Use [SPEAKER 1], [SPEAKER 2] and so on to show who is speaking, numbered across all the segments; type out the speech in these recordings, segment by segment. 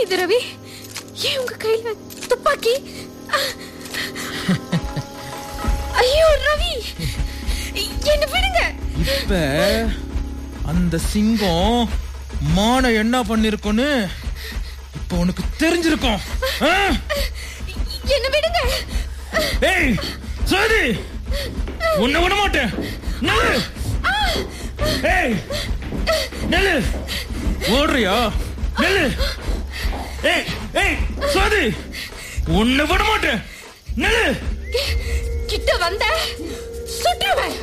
[SPEAKER 1] இது ரவி ஏன் உங்க கையில துப்பாக்கி ஐயோ ரவி என்ன விடுங்க
[SPEAKER 2] இப்ப அந்த சிங்கம் மான என்ன பண்ணிருக்கும்னு இப்ப உனக்கு தெரிஞ்சிருக்கும் ஆ?
[SPEAKER 1] என்ன விடுங்க
[SPEAKER 2] ஏய் சரி உன்னை விட மாட்டேன் நெல்லு ஏய் நெல்லு ஓடுறியா நெல்லு ஏய் ஏய் சரி உன்னை விட மாட்டேன் நெல்லு
[SPEAKER 1] கிட்ட வந்த சுற்றுவேன்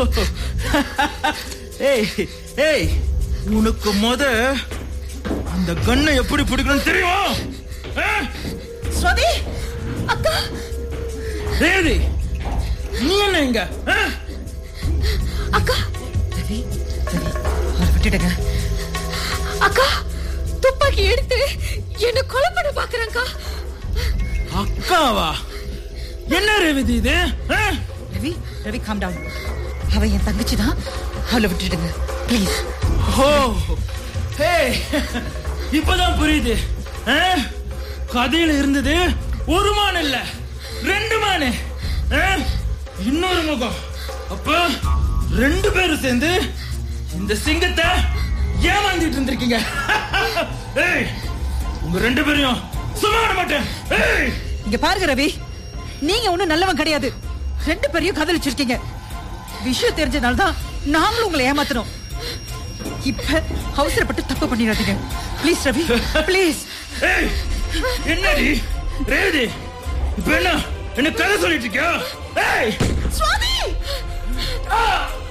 [SPEAKER 2] ஏய் ஏய் உனக்கு முத அந்த கண்ணை எப்படி பிடிக்கணும்னு தெரியுமா ஆ?
[SPEAKER 1] ஸ்வாதி அக்கா
[SPEAKER 2] ரேவதி நீ என்ன இங்க ஆ?
[SPEAKER 1] அக்கா
[SPEAKER 3] ரவி ரவி அவரை விட்டுடுங்க
[SPEAKER 1] அக்கா துப்பாக்கி எடுத்து என்ன கொலை பண்ண பாக்குறேன்க்கா
[SPEAKER 2] அக்காவா என்ன ரேவதி இது ஆ?
[SPEAKER 3] ரவி ரவி காம் டவுன் அவ என் தங்கச்சி தான் அவளை விட்டுடுங்க ப்ளீஸ்
[SPEAKER 2] ஓ ஹே இப்பதான் புரியுது ஆ? கதையில இருந்தது ஒரு மான் இல்ல ரெண்டு மானு ஆ? இன்னொரு முகம் அப்ப ரெண்டு பேரும் சேர்ந்து இந்த சிங்கத்தை ஏமாந்திட்டு இருந்திருக்கீங்க ஏய் உங்க ரெண்டு பேரையும் சும்மா விட மாட்டேன் ஏய்
[SPEAKER 3] இங்க பாருங்க ரவி நீங்க ஒண்ணும் நல்லவன் கிடையாது ரெண்டு பேரையும் காதலிச்சிருக்கீங்க விஷயம் தெரிஞ்சனால தான் நாங்களும் உங்களை ஏமாத்துறோம் இப்ப அவசரப்பட்டு தப்பு பண்ணிடாதீங்க ப்ளீஸ் ரவி ப்ளீஸ்
[SPEAKER 2] ஏய் என்னடி ரேவதி இப்ப என்ன என்ன கதை சொல்லிட்டு இருக்கியா ஏய்
[SPEAKER 1] சுவாமி
[SPEAKER 2] ஆ